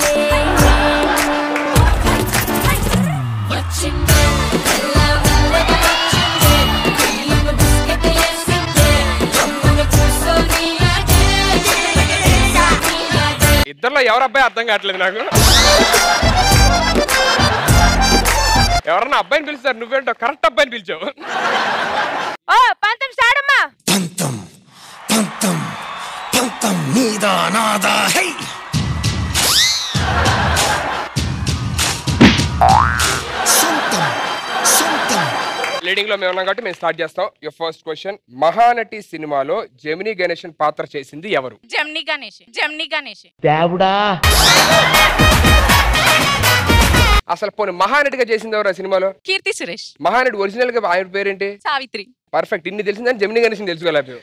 Speaker 13: వచ్చిందే తెల్లవారుగా వచ్చిందే క్రీమ్ బిస్కెట్ వేసిందే గమ్మున కూర్చొని అదే
Speaker 1: ఇద్దర్లో ఎవరు అబ్బాయి అర్థం కావట్లేదు నాకు ఎవరన్నా అబ్బాయిని పిలుస్తారు నువ్వేంటో కరెక్ట్ అబ్బాయిని పిలిచావు
Speaker 2: ఓ పంతం స్టార్ట్ అమ్మా
Speaker 16: పంతం నీదా నాదా హై సొంతం సొంతం
Speaker 1: లీడింగ్ లో మేము ఉన్నాం కాబట్టి మేము స్టార్ట్ చేస్తాం యువర్ ఫస్ట్ క్వశ్చన్ మహానటి సినిమాలో జమినీ గణేషన్ పాత్ర చేసింది ఎవరు
Speaker 6: జమ్ని గణేష్ జమ్ని గణేష్
Speaker 1: దేవుడా అసలు పోనీ మహానటిగా చేసింది ఎవరు ఆ సినిమాలో
Speaker 6: కీర్తి సురేష్
Speaker 1: మహానటి ఒరిజినల్ గా ఆయన పేరేంటి
Speaker 6: సావిత్రి
Speaker 1: పర్ఫెక్ట్ ఇన్ని తెలిసిందని జమినీ గణేషన్ తెలుసుకోలేదు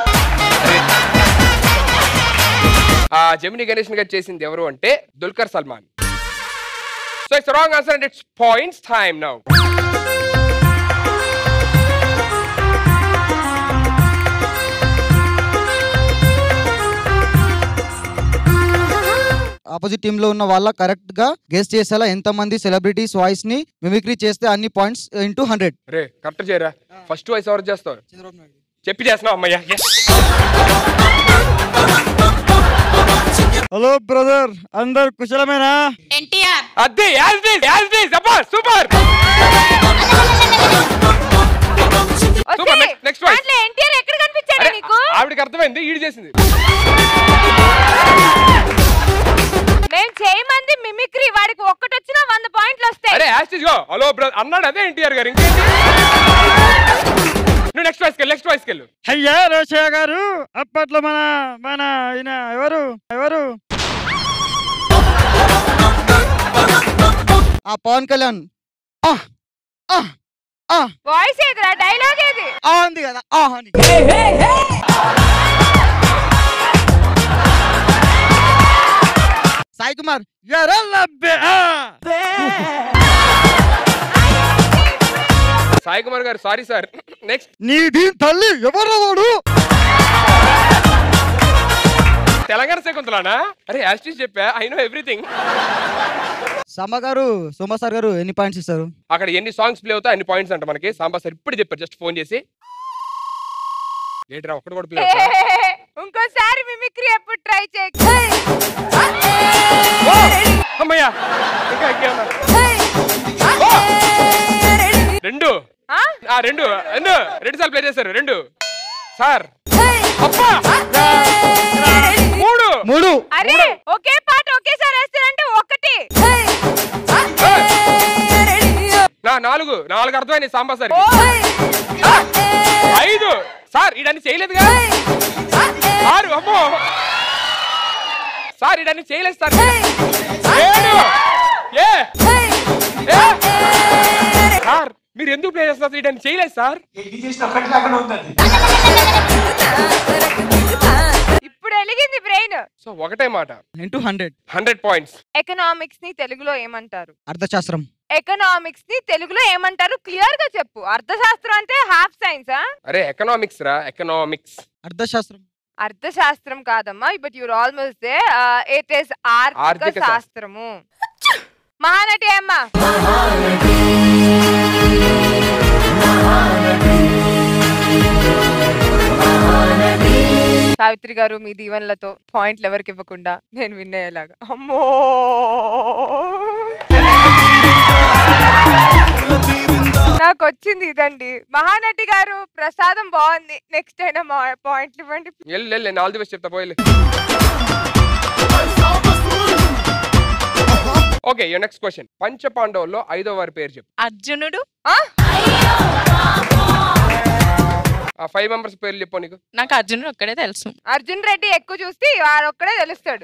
Speaker 1: ఆ జమినీ గణేషన్ గారు చేసింది ఎవరు అంటే Dulquer Salmaan so it's wrong answer and it's points time now
Speaker 11: opposite team లో ఉన్న వాళ్ళ కరెక్ట్ గా గెస్ట్ చేసేలా ఎంత మంది సెలబ్రిటీస్ వాయిస్ ని మిమిక్రీ చేస్తే అన్ని పాయింట్స్ ఇంటూ హండ్రెడ్
Speaker 1: రే కరెక్ట్ చేయరా ఫస్ట్ వాయిస్ ఎవరు చేస్తావు చెప్పి చేస్తున్నావు అమ్మయ్య Yes.
Speaker 11: హలో బ్రదర్ అందరు కుశలమేనా
Speaker 6: ఎన్టీఆర్
Speaker 1: అదే యాజ్ దిస్ యాజ్ దిస్ అబ్బా సూపర్ సూపర్ నెక్స్ట్ వాయిస్
Speaker 2: దాంట్లో ఎన్టీఆర్ ఎక్కడ కనిపించాడు నీకు
Speaker 1: ఆవిడకి అర్థమైంది ఈడు చేసింది
Speaker 2: మేము చేయమంది మిమిక్రీ వాడికి ఒక్కటి వచ్చినా వంద పాయింట్లు వస్తాయి
Speaker 1: అరే యాస్టిస్ గో హలో బ్రదర్ అన్నాడు అదే ఎన్టీఆర్ గారు ఇంకేంటి నువ్వు నెక్స్ట్ వాయిస్ కెళ్ళు నెక్స్ట్ వాయిస్ కెళ్ళు
Speaker 17: అయ్యా రోషయ్య గారు అప్పట్లో మన మన ఈయన ఎవరు ఎవరు
Speaker 11: ఆ పవన్ కళ్యాణ్
Speaker 2: వాయిస్ ఏదిరా డైలాగ్ ఏది
Speaker 11: ఆ ఉంది కదా ఆ అని సాయి కుమార్ ఎర్రలబ్బే, ఆ.
Speaker 1: సాయి కుమార్ గారు సారీ సార్ నెక్స్ట్
Speaker 11: నీ దీని తల్లి ఎవరు వాడు
Speaker 1: తెలంగాణ శకుంతలానా అరే యాస్టిస్ చెప్పా ఐ నో ఎవ్రీథింగ్
Speaker 11: సమ్మ గారు సోమ సార్ గారు ఎన్ని పాయింట్స్ ఇస్తారు
Speaker 1: అక్కడ ఎన్ని సాంగ్స్ ప్లే అవుతాయి అన్ని పాయింట్స్ అంట మనకి సాంబా సార్ ఇప్పుడు చెప్పారు జస్ట్ ఫోన్ చేసి లేటరా ఒక్కడు కూడా ప్లే
Speaker 2: ఇంకోసారి మిమిక్రీ ఎప్పుడు ట్రై చేయ
Speaker 1: అమ్మయ్యా ఇంకా ఇంకేమన్నా రెండు ఆ రెండు రెండు రెండు సార్లు ప్లే చేశారు రెండు సార్ అబ్బా మూడు
Speaker 11: మూడు
Speaker 2: అరే ఒకే పాట ఒకేసారి వేస్తారంటే ఒకటి
Speaker 1: నా నాలుగు నాలుగు అర్థమైంది సాంబా సార్ ఐదు సార్ ఇడన్ని చేయలేదుగా ఆరు అమ్మో సార్ ఇడన్ని చేయలేదు సార్ ఏడు ఏ ఏ? సార్ మీరు ఎందుకు ప్లే చేస్తున్నారు నేను చేయలేదు సార్
Speaker 2: ఇప్పుడు వెలిగింది బ్రెయిన్
Speaker 1: సో ఒకటే మాట
Speaker 11: into hundred
Speaker 1: hundred points
Speaker 2: economics ని తెలుగులో ఏమంటారు
Speaker 11: అర్థశాస్త్రం
Speaker 2: ఎకనామిక్స్ ని తెలుగులో ఏమంటారు క్లియర్ గా చెప్పు అర్థశాస్త్రం అంటే హాఫ్ సైన్స్
Speaker 1: అరే ఎకనామిక్స్ రా ఎకనామిక్స్
Speaker 11: అర్థశాస్త్రం
Speaker 2: అర్థశాస్త్రం కాదమ్మా but you're almost there it is ఆర్థిక
Speaker 1: ఆర్థిక
Speaker 2: శాస్త్రము మహానటి అమ్మ సావిత్రి గారు మీ దీవెనలతో పాయింట్లు ఎవరికి ఇవ్వకుండా నేను వినేలాగా అమ్మో నాకు వచ్చింది ఇదండి మహానటి గారు ప్రసాదం బాగుంది నెక్స్ట్ అయినా మా పాయింట్లు ఇవ్వండి
Speaker 1: వెళ్ళి వెళ్ళి నేను ఆల్ ది బెస్ట్ చెప్తా పోయి ఓకే యో నెక్స్ట్ క్వశ్చన్ పంచ పాండవుల్లో ఐదో వారి పేరు చెప్పు
Speaker 6: అర్జునుడు
Speaker 1: ఆ ఫైవ్ మెంబర్స్ పేర్లు చెప్పు నీకు
Speaker 6: నాకు అర్జునుడు ఒక్కడే తెలుసు
Speaker 2: అర్జున్ రెడ్డి ఎక్కువ చూస్తే వాడొక్కడే తెలుస్తాడు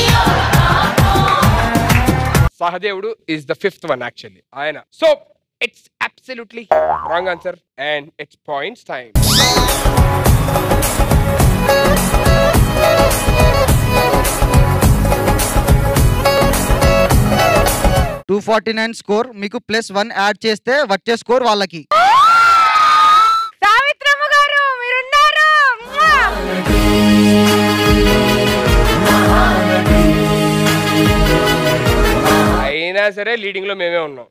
Speaker 1: సహదేవుడు is the fifth one actually ఆయన so it's absolutely wrong answer and it's points time
Speaker 11: two forty nine score మీకు ప్లస్ వన్ యాడ్ చేస్తే వచ్చే స్కోర్ వాళ్ళకి
Speaker 2: సావిత్రమ్మ గారు మీరున్నారు
Speaker 1: అయినా సరే లీడింగ్ లో మేమే ఉన్నాం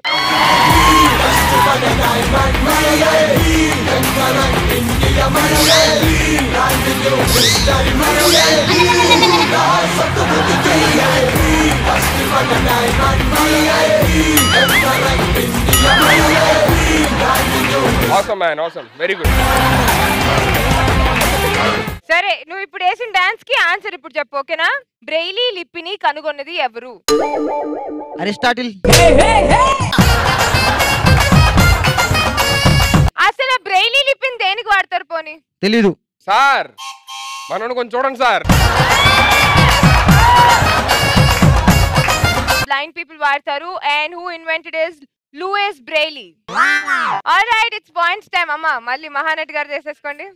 Speaker 1: అవసరం మ్యాన్ అవసరం వెరీ గుడ్
Speaker 2: సరే నువ్వు ఇప్పుడు వేసిన డాన్స్ కి ఆన్సర్ ఇప్పుడు చెప్పు ఓకేనా బ్రెయిలీ లిపిని కనుగొన్నది ఎవరు
Speaker 11: అరిస్టాటిల్
Speaker 2: అసలు బ్రెయిలీ లిపిని దేనికి వాడతారు పోనీ
Speaker 11: తెలీదు
Speaker 1: సార్ మనోడు కొంచెం చూడండి సార్
Speaker 2: బ్లైండ్ పీపుల్ వాడతారు and who invented is Louis Braille all right it's points time అమ్మా మళ్ళీ మహానటి గారు చేసేసుకోండి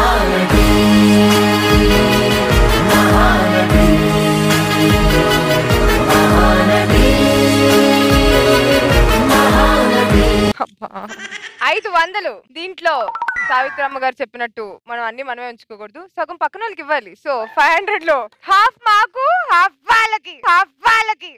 Speaker 2: అబ్బా. ఐదు వందలు దీంట్లో సావిత్రమ్మ గారు చెప్పినట్టు మనం అన్ని మనమే ఉంచుకోకూడదు సగం పక్కన వాళ్ళకి ఇవ్వాలి సో ఫైవ్ హండ్రెడ్ లో హాఫ్ మాకు హాఫ్ వాళ్ళకి హాఫ్ వాళ్ళకి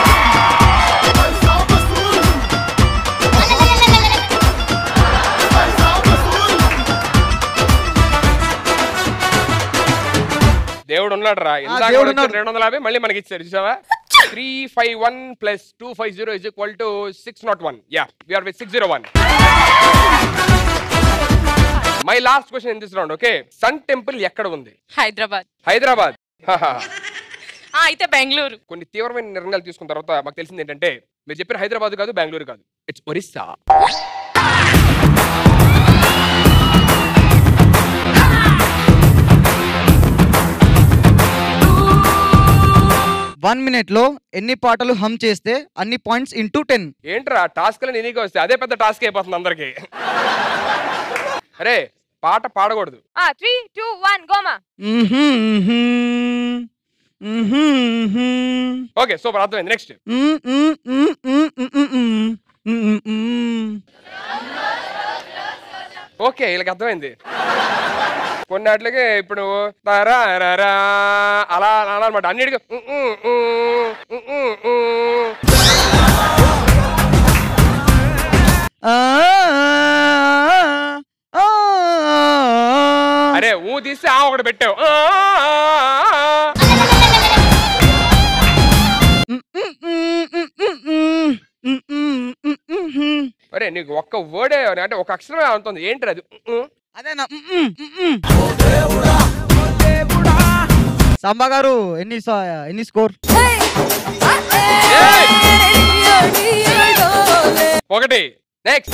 Speaker 1: దేవుడు ఉన్నాడు రా ఇందాక
Speaker 11: దేవుడు
Speaker 1: వాడు ఇచ్చిన రెండు వందల యాభై మళ్ళీ మనకి ఇచ్చారు చూసావా three five one plus two five zero is equal to six not one yeah we're with six zero one my last question in this round okay sun temple ఎక్కడ ఉంది
Speaker 6: హైదరాబాద్
Speaker 1: హైదరాబాద్ హాహా.
Speaker 6: ఆ, అయితే బెంగళూరు
Speaker 1: కొన్ని తీవ్రమైన నిర్ణయాలు తీసుకున్న తర్వాత మాకు తెలిసింది ఏంటంటే మీరు చెప్పిన హైదరాబాద్ కాదు బెంగళూరు కాదు ఇట్స్ ఒరిస్సా
Speaker 11: వన్ మినిట్ లో ఎన్ని పాటలు హమ్ చేస్తే అన్ని పాయింట్స్ ఇంటూ టెన్
Speaker 1: ఏంట్రా టాస్క్ అని నీకే వస్తే అదే పెద్ద టాస్క్ అయిపోతుంది అందరికి అరే పాట పాడకూడదు
Speaker 2: ఆ త్రీ టూ వన్ గోమా
Speaker 1: ఓకే సూపర్ అర్థమైంది నెక్స్ట్ ఓకే వీళ్ళకి అర్థమైంది కొన్ని వాటికి ఇప్పుడు తారా రారా అలా అనాలన్నమాట అన్నిటికీ ఉ, ఉ, ఉ, ఉ, ఉ, ఉ. అరే ఊ తీసి ఆ ఒకటి పెట్టావు ఆ, ఆ, ఆ, ఆ. అరే నీకు ఒక్క వర్డే అంటే ఒక అక్షరమే ఉంటుంది ఏంటి అది ఉ, ఉ.
Speaker 11: అదేనా సంబా గారు ఎన్ని సా- ఎన్ని స్కోర్
Speaker 1: ఒకటి నెక్స్ట్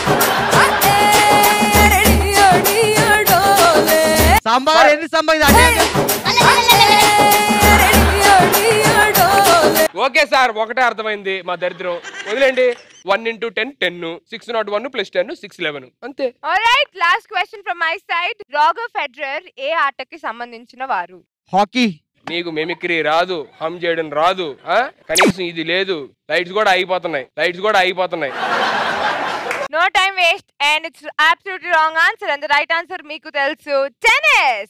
Speaker 11: సాంబార్ ఎన్ని సంబా ఇది అదే-
Speaker 1: ఓకే సార్ ఒకటే అర్థమైంది మా దరిద్రం వదిలేండి one into ten ten six not one plus ten six eleven అంతే
Speaker 2: all right last question from my side Roger Federer ఏ ఆటకి సంబంధించిన వారు
Speaker 11: హాకీ
Speaker 1: నీకు మెమిక్రీ రాదు హమ్ చేయడం రాదు ఆ? కనీసం ఇది లేదు లైట్స్ కూడా అయిపోతున్నాయి లైట్స్ కూడా అయిపోతున్నాయి
Speaker 2: no time waste and it's absolutely wrong answer and right answer మీకు తెలుసు టెన్నిస్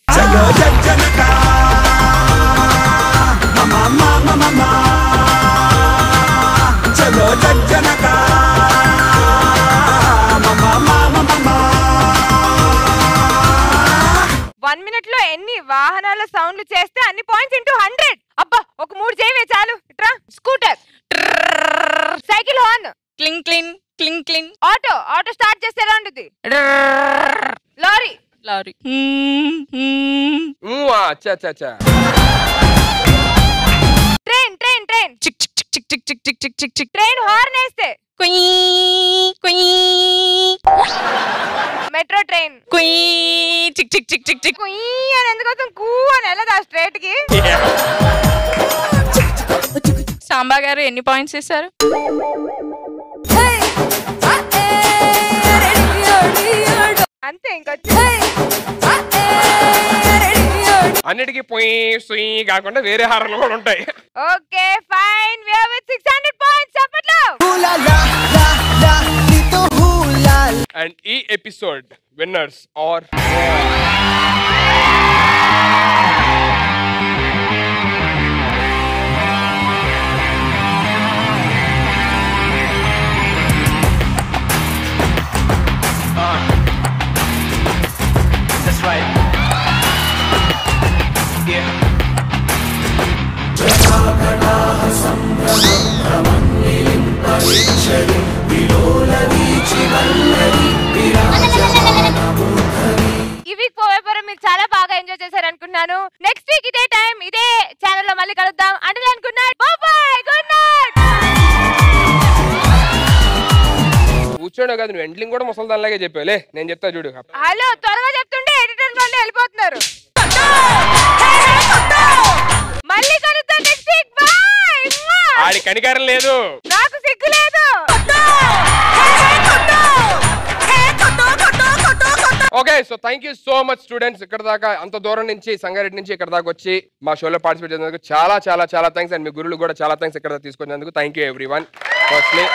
Speaker 16: చలో జనక
Speaker 2: వన్ మినిట్ లో ఎన్ని వాహనాల సౌండ్లు చేస్తే అన్ని పాయింట్స్ ఇంటూ హండ్రెడ్ అబ్బా ఒక మూడు చేయవే చాలు ఇట్రా స్కూటర్ సైకిల్ హార్న్
Speaker 6: క్లింగ్ క్లింగ్ క్లింగ్ క్లింగ్
Speaker 2: ఆటో ఆటో స్టార్ట్ చేస్తే ఎలా ఉంటుంది లారీ
Speaker 6: లారీ
Speaker 1: ఊ, ఆ, అచ్చా అచ్చా అచ్చా
Speaker 2: ట్రైన్ ట్రైన్ ట్రైన్
Speaker 6: చిక్ చిక్ చిక్ చిక్ చిక్ చిక్ చిక్ చిక్ చిక్
Speaker 2: ట్రైన్ హార్న్ వేస్తే మెట్రో ట్రైన్
Speaker 6: కుయ్ చిక్ చిక్ చిక్ చిక్ చిక్
Speaker 2: కుయ్ అని ఎందుకు వస్తుంది? కూ అని వెళ్ళదా స్ట్రైట్ కి
Speaker 6: సాంబా గారు ఎన్ని పాయింట్స్ ఇస్తారు
Speaker 2: అంతే ఇంకొచ్చి
Speaker 1: అన్నిటికీ పొయ్యి సుయి కాకుండా వేరే హారాలు కూడా ఉంటాయి
Speaker 2: okay fine we have with 600 points చెప్పట్లో
Speaker 1: అండ్ ఈ episode winners are
Speaker 18: That's right. Yeah.
Speaker 2: ఈ వీక్ పోవేపరం మీరు చాలా బాగా ఎంజాయ్ చేశారు అనుకున్నాను నెక్స్ట్ వీక్ ఇదే టైం ఇదే ఛానల్ లో మళ్ళీ కలుద్దాం అంటే good night bye good night
Speaker 1: కూర్చోడే కాదు నువ్వు ఎండ్లింగ్ కూడా ముసల్దాన్లాగే చెప్పావులే నేను చెప్తా చూడు
Speaker 2: హలో త్వరగా చెప్తుంటే ఎడిటర్ వాళ్ళు వెళ్ళిపోతున్నారు మళ్ళీ కలుద్దాం నెక్స్ట్ వీక్ బాయ్
Speaker 1: ఆడి కనికారం లేదు
Speaker 2: నాకు సిగ్గు లేదు
Speaker 1: okay so thank you so much students ఇక్కడ దాకా అంత దూరం నుంచి సంగారెడ్డి నుంచి ఇక్కడ దాకా వచ్చి మా షోలో పార్టిసిపేట్ చేసినందుకు చాలా చాలా చాలా థ్యాంక్స్ అండ్ మీ గురువులు కూడా చాలా థ్యాంక్స్ ఇక్కడ దాకా తీసుకొచ్చినందుకు thank you everyone firstly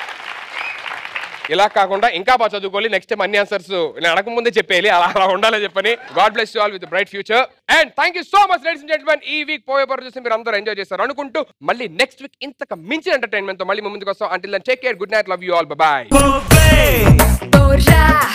Speaker 1: ఇలా కాకుండా ఇంకా బాగా చదువుకోవాలి నెక్స్ట్ టైం అన్ని ఆన్సర్స్ నేను అడగక ముందే చెప్పేయాలి అలా అలా ఉండాలని చెప్పని God bless you all with bright future and thank you so much ladies and gentlemen ఈ వీక్ పోయే పరు చూసి మీరు అందరూ ఎంజాయ్ చేస్తారు అనుకుంటూ మళ్ళీ నెక్స్ట్ వీక్ ఇంతకు మించిన ఎంటర్టైన్మెంట్ తో మళ్ళీ మీ ముందుకు వస్తాం until take care good night love you all bye